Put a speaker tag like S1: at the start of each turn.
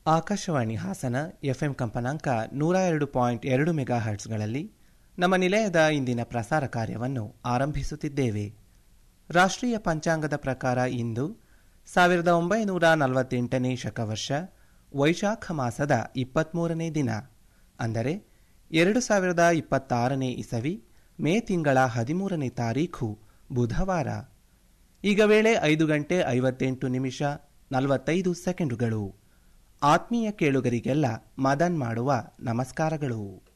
S1: Akashvani Hassan FM ಕಂಪನಾಂಕ ನೂರ ಎರಡು ಪಾಯಿಂಟ್ ಎರಡು ಮೆಗಾ ಹರ್ಟ್ಸ್ಗಳಲ್ಲಿ ನಮ್ಮ ನಿಲಯದ ಇಂದಿನ ಪ್ರಸಾರ ಕಾರ್ಯವನ್ನು ಆರಂಭಿಸುತ್ತಿದ್ದೇವೆ ರಾಷ್ಟ್ರೀಯ ಪಂಚಾಂಗದ ಪ್ರಕಾರ ಇಂದು ಸಾವಿರದ ಒಂಬೈನೂರ ನಲವತ್ತೆಂಟನೇ ಶಕವರ್ಷ ವೈಶಾಖ ಮಾಸದ ಇಪ್ಪತ್ಮೂರನೇ ದಿನ ಅಂದರೆ ಎರಡು ಸಾವಿರದ ಇಪ್ಪತ್ತಾರನೇ ಇಸವಿ ಮೇ ತಿಂಗಳ ಹದಿಮೂರನೇ ತಾರೀಖು ಬುಧವಾರ ಈಗ ವೇಳೆ ಐದು ಗಂಟೆ ಐವತ್ತೆಂಟು ನಿಮಿಷ ನಲವತ್ತೈದು ಸೆಕೆಂಡುಗಳು ಆತ್ಮೀಯ ಕೇಳುಗರಿಗೆಲ್ಲ ಮದನ್ ಮಾಡುವ ನಮಸ್ಕಾರಗಳು